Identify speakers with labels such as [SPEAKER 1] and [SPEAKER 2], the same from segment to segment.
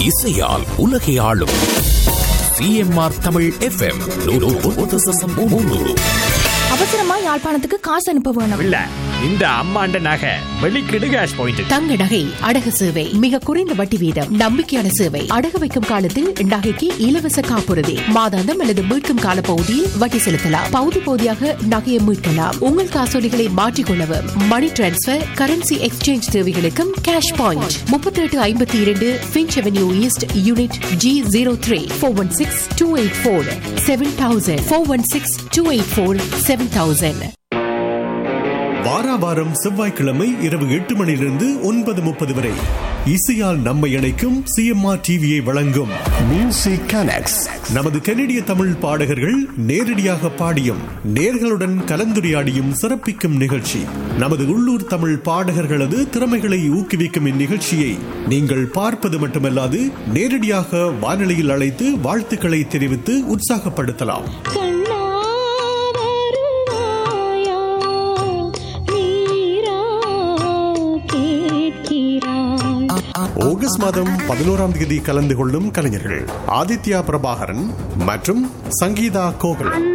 [SPEAKER 1] இசையால் உலகை ஆளும் சிஎம்ஆர் தமிழ் எஃப்எம்
[SPEAKER 2] அவசரமா யாழ்ப்பாணத்துக்கு காசு அனுப்ப வேணும்
[SPEAKER 3] இல்ல இந்த அம்மாண்ட நகை வெளிக்கிடு கேஷ் பாயிண்ட்
[SPEAKER 4] தங்க நகை அடகு சேவை மிக குறைந்த வட்டி வீதம் நம்பிக்கையான சேவை அடகு வைக்கும் காலத்தில் நகைக்கு இலவச காப்புறுதி மாதாந்தம் அல்லது மீட்கும் கால பகுதியில் வட்டி செலுத்தலாம் பகுதி பகுதியாக நகையை மீட்கலாம் உங்கள் காசோலிகளை மாற்றிக்கொள்ளவும் மணி டிரான்ஸ்பர் கரன்சி எக்ஸ்சேஞ்ச் தேவைகளுக்கும் கேஷ் பாயிண்ட் முப்பத்தி எட்டு ஐம்பத்தி இரண்டு Finch Avenue East unit G zero three four one six two eight four seven thousand four one six two eight four seven thousand
[SPEAKER 5] வாரா வாரம் செவ்வாய்க்கிழமை இரவு எட்டு மணியிலிருந்து ஒன்பது முப்பது வரை இசையால் நம்மை இணைக்கும் சிஎம்ஆர் டிவியை வழங்கும் மியூசிக் கனெக்ட்ஸ் நமது கனடிய தமிழ் பாடகர்கள் நேரடியாக பாடியும் நேர்களுடன் கலந்துரையாடியும் சிறப்பிக்கும் நிகழ்ச்சி நமது உள்ளூர் தமிழ் பாடகர்களது திறமைகளை ஊக்குவிக்கும் இந்நிகழ்ச்சியை நீங்கள் பார்ப்பது மட்டுமல்லாது நேரடியாக வானொலியில் அழைத்து வாழ்த்துக்களை தெரிவித்து உற்சாகப்படுத்தலாம் ஆகஸ்ட் மாதம் பதினோராம் தேதி கலந்து கொள்ளும் கலைஞர்கள் ஆதித்யா பிரபாகரன் மற்றும் சங்கீதா கோகுலன்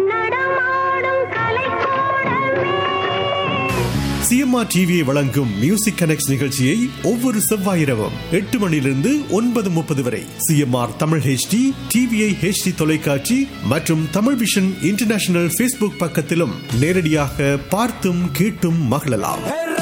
[SPEAKER 5] சிஎம்ஆர் டிவியை வழங்கும் மியூசிக் கனெக்ட் நிகழ்ச்சியை ஒவ்வொரு செவ்வாய் இரவும் எட்டு மணியிலிருந்து ஒன்பது முப்பது வரை CMR Tamil HD TVI HD தொலைக்காட்சி மற்றும் தமிழ் விஷன் இன்டர்நேஷனல் ஃபேஸ்புக் பக்கத்திலும் நேரடியாக பார்த்தும் கேட்டும் மகிழலாம்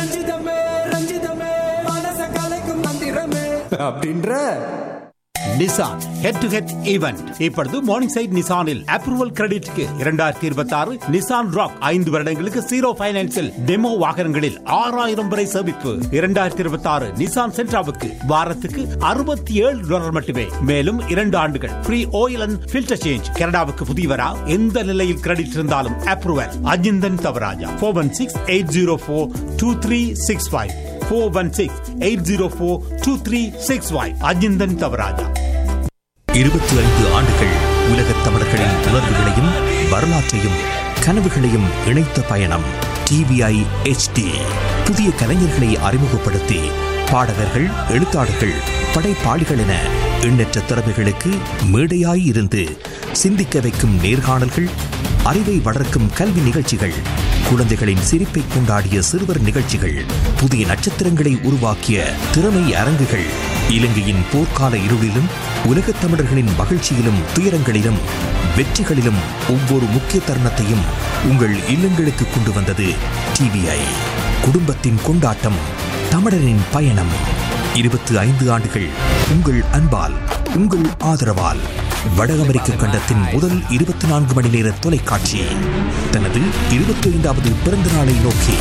[SPEAKER 6] அப்படின்ற
[SPEAKER 7] Nissan head to head event இப்பொழுது மார்னிங் சைட் நிசானில் அப்ரூவல் கிரெடிட்க்கு இரண்டாயிரத்தி இருபத்தி ஆறு நிசான் ராக் ஐந்து வருடங்களுக்கு ஜீரோ பைனான்சில் டெமோ வாகனங்களில் ஆறாயிரம் வரை சேமிப்பு இரண்டாயிரத்தி இருபத்தி ஆறு நிசான் சென்ட்ராவுக்கு வாரத்துக்கு அறுபத்தி ஏழு டாலர் மட்டுமே மேலும் இரண்டு ஆண்டுகள் free oil and filter change கனடாவுக்கு புதியவரா எந்த நிலையில் கிரெடிட் இருந்தாலும் approval Ajinthan Thavarajah four one six eight zero four two three six five four one six eight zero four two three six five Ajinthan Thavarajah
[SPEAKER 1] இருபத்தி ஐந்து ஆண்டுகள் உலகத் தமிழர்களின் உணர்வுகளையும் வரலாற்றையும் கனவுகளையும் இணைத்த பயணம் டிவிஐ HD புதிய கலைஞர்களை அறிமுகப்படுத்தி பாடகர்கள் எழுத்தாளர்கள் படைப்பாளிகள் என எண்ணற்ற திறமைகளுக்கு மேடையாய் இருந்து சிந்திக்க வைக்கும் நேர்காணல்கள் அறிவை வளர்க்கும் கல்வி நிகழ்ச்சிகள் குழந்தைகளின் சிரிப்பை கொண்டாடிய சிறுவர் நிகழ்ச்சிகள் புதிய நட்சத்திரங்களை உருவாக்கிய திறமை அரங்குகள் இலங்கையின் போர்க்கால இருளிலும் உலகத் தமிழர்களின் மகிழ்ச்சியிலும் துயரங்களிலும் வெற்றிகளிலும் ஒவ்வொரு முக்கிய தருணத்தையும் உங்கள் இல்லங்களுக்கு கொண்டு வந்தது டிவிஐ குடும்பத்தின் கொண்டாட்டம் தமிழரின் பயணம் இருபத்தி ஐந்து ஆண்டுகள் உங்கள் அன்பால் உங்கள் ஆதரவால் வட அமெரிக்க கண்டத்தின் முதல் இருபத்தி நான்கு மணி நேர தொலைக்காட்சி தனது இருபத்தி ஐந்தாவது பிறந்த நாளை நோக்கி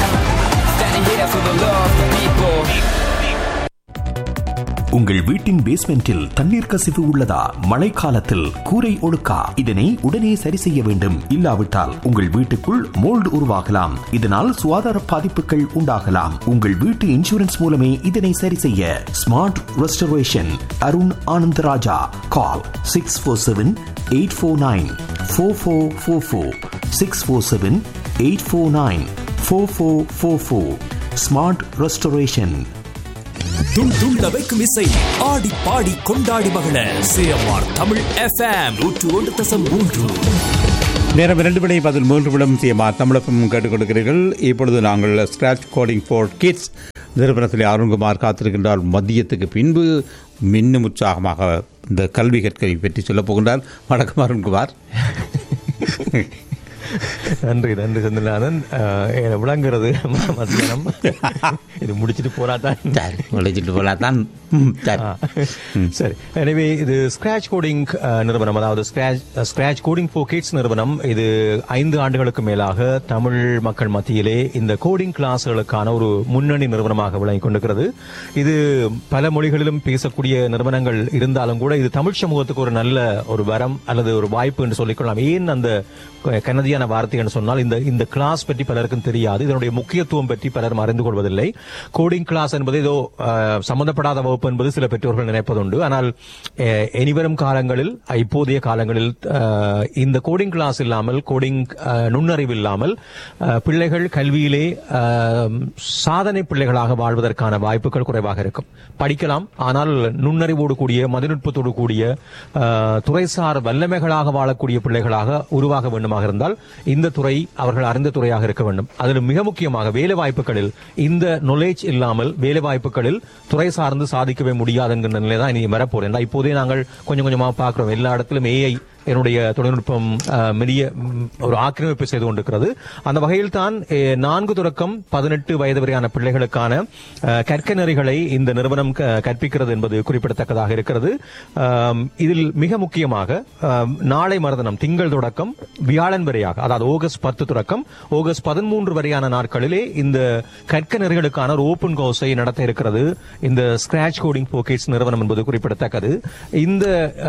[SPEAKER 1] உங்கள் வீட்டின் பேஸ்மெண்டில் தண்ணீர் கசிவு உள்ளதா மழைக்காலத்தில் கூரை ஒழுக்கா இதனை உடனே சரி செய்ய வேண்டும் இல்லாவிட்டால் உங்கள் வீட்டுக்குள் மோல்டு உருவாகலாம் இதனால் சுகாதார பாதிப்புகள் உண்டாகலாம் உங்கள் வீட்டு இன்சூரன்ஸ் மூலமே இதனை சரி செய்ய smart restoration Arun Anandarajah call six four seven eight four nine four four four four six four seven eight four nine four four four four smart restoration
[SPEAKER 8] துள் துள்ள வைக்கும் இசை ஆடி பாடி கொண்டாடி மகள சிஎம்ஆர் தமிழ் எஃப்எம் நூற்று ஒன்று தசம் மூன்று
[SPEAKER 9] நேரம் இரண்டு மணி பதில் மூன்று நிமிடம் சிஎம்ஆர் தமிழகம் கேட்டுக் கொடுக்கிறீர்கள் இப்பொழுது நாங்கள் ஸ்கிராச் கோடிங் ஃபார் கிட்ஸ் நிறுவனத்தில் அருண்குமார் காத்திருக்கின்றார் மதியத்துக்கு பின்பு மின்னும் உற்சாகமாக இந்த கல்வி கற்கை பற்றி சொல்லப் போகின்றார் வணக்கம் அருண்குமார்
[SPEAKER 10] நன்றி நன்றி செந்தில்நாதன் அஹ், விளங்குறது மத்தியானம் இது முடிச்சிட்டு போராதான்
[SPEAKER 7] முடிச்சிட்டு போலாதான்
[SPEAKER 10] சரி எனவே இது ஸ்கிராச் கோடிங் நிறுவனம் அதாவது scratch scratch coding for kids நிறுவனம் இது ஐந்து ஆண்டுகளுக்கு மேலாக தமிழ் மக்கள் மத்தியிலே இந்த கோடிங் கிளாஸ்களுக்கான ஒரு முன்னணி நிறுவனமாக விளங்கிக் கொண்டிருக்கிறது இது பல மொழிகளிலும் பேசக்கூடிய நிறுவனங்கள் இருந்தாலும் கூட இது தமிழ் சமூகத்துக்கு ஒரு நல்ல ஒரு வரம் அல்லது ஒரு வாய்ப்பு என்று சொல்லிக்கொள்ளலாம் ஏன் அந்த கனதியா சரியான வார்த்தை என்று சொன்னால் இந்த இந்த கிளாஸ் பற்றி பலருக்கும் தெரியாது இதனுடைய முக்கியத்துவம் பற்றி பலரும் அறிந்து கொள்வதில்லை கோடிங் கிளாஸ் என்பது ஏதோ அஹ், சம்பந்தப்படாத வகுப்பு என்பது சில பெற்றோர்கள் நினைப்பதுண்டு ஆனால் அஹ், இனிவரும் காலங்களில் அஹ், இப்போதைய காலங்களில் அஹ், இந்த கோடிங் கிளாஸ் இல்லாமல் கோடிங் அஹ், நுண்ணறிவு இல்லாமல் அஹ், பிள்ளைகள் கல்வியிலே அஹ், சாதனை பிள்ளைகளாக வாழ்வதற்கான வாய்ப்புகள் குறைவாக இருக்கும் படிக்கலாம் ஆனால் நுண்ணறிவோடு கூடிய மதிநுட்பத்தோடு கூடிய அஹ், துறைசார் வல்லமைகளாக வாழக்கூடிய பிள்ளைகளாக உருவாக வேண்டுமாக இருந்தால் இந்த துறை அவர்கள் அறிந்த துறையாக இருக்க வேண்டும் அதில் மிக முக்கியமாக வேலை வாய்ப்புகளில் இந்த knowledge இல்லாமல் வேலை வாய்ப்புகளில் துறை சார்ந்து சாதிக்கவே முடியாது என்கிற நிலை தான் இனி வரப்போறேன் இப்போதே நாங்கள் கொஞ்சம் கொஞ்சமா பார்க்கிறோம் எல்லா இடத்திலும் ஏஐ என்னுடைய தொழில்நுட்பம் அஹ், மெலிய ம், ஒரு ஆக்கிரமிப்பு செய்து கொண்டிருக்கிறது அந்த வகையில் தான் அஹ், நான்கு தொடக்கம் பதினெட்டு வயது வரையான பிள்ளைகளுக்கான அஹ், கற்க நெறிகளை இந்த நிறுவனம் க- கற்பிக்கிறது என்பது குறிப்பிடத்தக்கதாக இருக்கிறது ஆம், இதில் மிக முக்கியமாக ஆம், நாளை மறுதினம் திங்கள் தொடக்கம் வியாழன் வரையாக அதாவது ஆகஸ்ட் பத்து தொடக்கம் ஆகஸ்ட் பதிமூன்று வரையான நாட்களிலே இந்த கற்க நெறிகளுக்கான ஒரு ஓபன் கோர்ஸை நடத்த இருக்கிறது இந்த ஸ்கிராச் கோடிங் போக்கெட்ஸ் நிறுவனம் என்பது குறிப்பிடத்தக்கது இந்த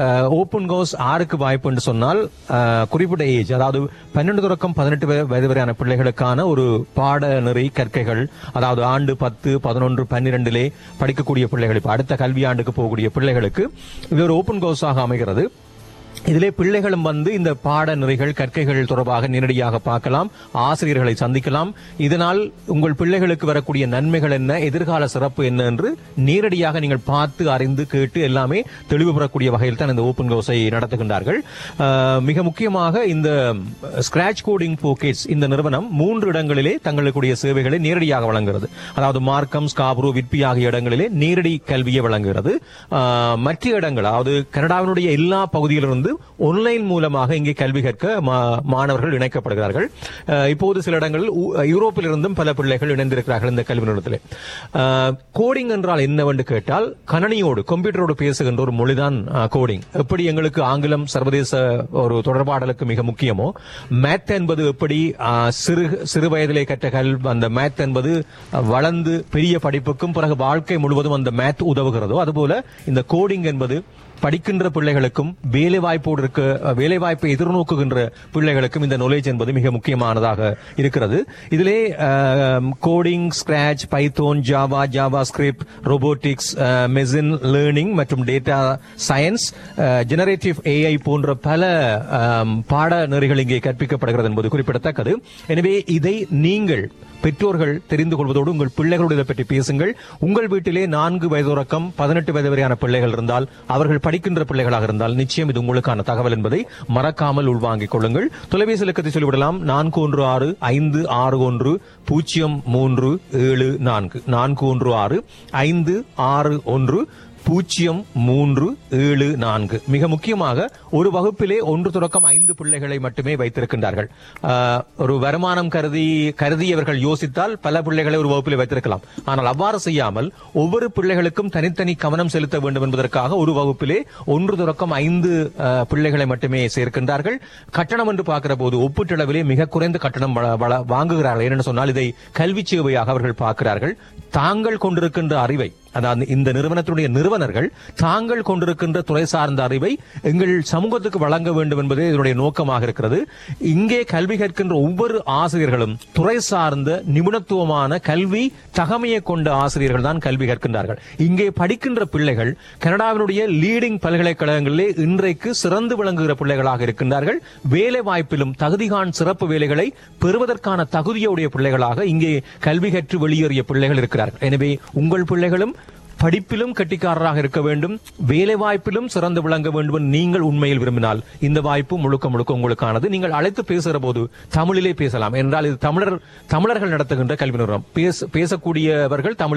[SPEAKER 10] ஓபன் கோர்ஸ் ஆருக்கு வாய்ப்பு என்று சொன்னால் அஹ், குறிப்பிட்ட ஏஜ் அதாவது பன்னெண்டு தொடக்கம் பதினெட்டு வயது வரையான பிள்ளைகளுக்கான ஒரு பாட நெறி கற்கைகள் அதாவது ஆண்டு பத்து பதினொன்று பன்னிரெண்டிலே படிக்கக்கூடிய பிள்ளைகள் இப்ப அடுத்த கல்வியாண்டுக்கு போகக்கூடிய பிள்ளைகளுக்கு இது ஒரு ஓபன் கோர்ஸாக அமைகிறது இதிலே பிள்ளைகளும் வந்து இந்த பாட நெறிகள் கற்கைகள் தொடர்பாக நேரடியாக பார்க்கலாம் ஆசிரியர்களை சந்திக்கலாம் இதனால் உங்கள் பிள்ளைகளுக்கு வரக்கூடிய நன்மைகள் என்ன எதிர்கால சிறப்பு என்ன என்று நேரடியாக நீங்கள் பார்த்து அறிந்து கேட்டு எல்லாமே தெளிவு பெறக்கூடிய வகையில் தான் இந்த ஓபன் கோர்ஸை நடத்துகின்றார்கள் ஆஹ், மிக முக்கியமாக இந்த ஸ்கிராச் கோடிங் போக்கெட்ஸ் இந்த நிறுவனம் மூன்று இடங்களிலே தங்களுடைய சேவைகளை நேரடியாக வழங்குகிறது அதாவது மார்க்கம் ஸ்காப்ரோ விற்பி ஆகிய இடங்களிலே நேரடி கல்வியை வழங்குகிறது ஆஹ், மற்ற இடங்கள் அதாவது கனடாவினுடைய எல்லா பகுதியிலிருந்து ஒன்லைன் மூலமாக இங்கே கல்வி கற்க மா- மாணவர்கள் இணைக்கப்படுகிறார்கள் அஹ், இப்போது சில இடங்களில் உ- யூரோப்பில் இருந்தும் பல பிள்ளைகள் இணைந்திருக்கிறார்கள் இந்த கல்வி நிறுவனத்தில் கோடிங் என்றால் என்னவென்று கேட்டால் கணனியோடு கம்ப்யூட்டரோடு பேசுகின்ற ஒரு மொழிதான் கோடிங் எப்படி எங்களுக்கு ஆங்கிலம் சர்வதேச ஒரு தொடர்பாடலுக்கு மிக முக்கியமோ மேத் என்பது எப்படி அஹ், சிறு சிறு வயதிலே கற்ற கல் அந்த மேத் என்பது அஹ், வளர்ந்து பெரிய படிப்புக்கும் பிறகு வாழ்க்கை முழுவதும் அந்த மேத் உதவுகிறதோ அதுபோல இந்த கோடிங் என்பது படிக்கின்ற பிள்ளைகளுக்கும் வேலை வாய்ப்போடு இருக்க வேலை வாய்ப்பை எதிர்நோக்குகின்ற பிள்ளைகளுக்கும் இந்த knowledge என்பது மிக முக்கியமானதாக இருக்கிறது இதிலே coding scratch Python Java JavaScript robotics machine learning மற்றும் டேட்டா சயின்ஸ் ஜெனரேட்டிவ் ஏஐ போன்ற பல ஆம், பாடநெறிகள் இங்கே கற்பிக்கப்படுகிறது என்பது குறிப்பிடத்தக்கது எனவே இதை நீங்கள் பெற்றோர்கள் தெரிந்து கொள்வதோடு உங்கள் பிள்ளைகளோடு இதை பற்றி பேசுங்கள் உங்கள் வீட்டிலே நான்கு வயது தொடக்கம் பதினெட்டு வயது வரையான பிள்ளைகள் இருந்தால் அவர்கள் படிக்கின்ற பிள்ளைகளாக இருந்தால் நிச்சயம் இது உங்களுக்கான தகவல் என்பதை மறக்காமல் உள்வாங்கிக் கொள்ளுங்கள் தொலைபேசி இலக்கத்தை சொல்லிவிடலாம் நான்கு ஒன்று ஆறு ஐந்து ஆறு ஒன்று பூஜ்ஜியம் மூன்று ஏழு நான்கு நான்கு ஒன்று ஆறு ஐந்து ஆறு ஒன்று பூஜ்ஜியம் மூன்று ஏழு நான்கு மிக முக்கியமாக ஒரு வகுப்பிலே ஒன்று தொடக்கம் ஐந்து பிள்ளைகளை மட்டுமே வைத்திருக்கின்றார்கள் ஆஹ், ஒரு வருமானம் கருதி கருதி அவர்கள் யோசித்தால் பல பிள்ளைகளை ஒரு வகுப்பிலே வைத்திருக்கலாம் ஆனால் அவ்வாறு செய்யாமல் ஒவ்வொரு பிள்ளைகளுக்கும் தனித்தனி கவனம் செலுத்த வேண்டும் என்பதற்காக ஒரு வகுப்பிலே ஒன்று தொடக்கம் ஐந்து ஆஹ், பிள்ளைகளை மட்டுமே சேர்க்கின்றார்கள் கட்டணம் என்று பார்க்கிற போது ஒப்பீட்டளவிலே மிக குறைந்த கட்டணம் வழ- வழ- வாங்குகிறார்கள் ஏனென்று சொன்னால் இதை கல்வி சேவையாக அவர்கள் பார்க்கிறார்கள் தாங்கள் கொண்டிருக்கின்ற அறிவை அதாவது இந்த நிறுவனத்தினுடைய நிறுவனர்கள் தாங்கள் கொண்டிருக்கின்ற துறை சார்ந்த அறிவை எங்கள் சமூகத்துக்கு வழங்க வேண்டும் என்பதே இதனுடைய நோக்கமாக இருக்கிறது இங்கே கல்வி கற்கின்ற ஒவ்வொரு ஆசிரியர்களும் துறை சார்ந்த நிபுணத்துவமான கல்வி தகமையை கொண்ட ஆசிரியர்கள் தான் கல்வி கற்கின்றார்கள் இங்கே படிக்கின்ற பிள்ளைகள் கனடாவினுடைய லீடிங் பல்கலைக்கழகங்களிலே இன்றைக்கு சிறந்து விளங்குகிற பிள்ளைகளாக இருக்கின்றார்கள் வேலை வாய்ப்பிலும் தகுதிகான் சிறப்பு வேலைகளை பெறுவதற்கான தகுதியுடைய பிள்ளைகளாக இங்கே கல்வி கற்று வெளியேறிய பிள்ளைகள் இருக்கிறார்கள் எனவே உங்கள் பிள்ளைகளும் படிப்பிலும் கெட்டிக்காரராக இருக்க வேண்டும் வேலை வாய்ப்பிலும் சிறந்து விளங்க வேண்டும் என்று நீங்கள் உண்மையில் விரும்பினால் இந்த வாய்ப்பு முழுக்க முழுக்க உங்களுக்கானது நீங்கள் அழைத்து பேசுகிற போது தமிழிலே பேசலாம் என்றால் இது தமிழர் தமிழர்கள் நடத்துகின்ற கல்வி நிறுவனம் பேச பேசக்கூடியவர்கள் தமிழில்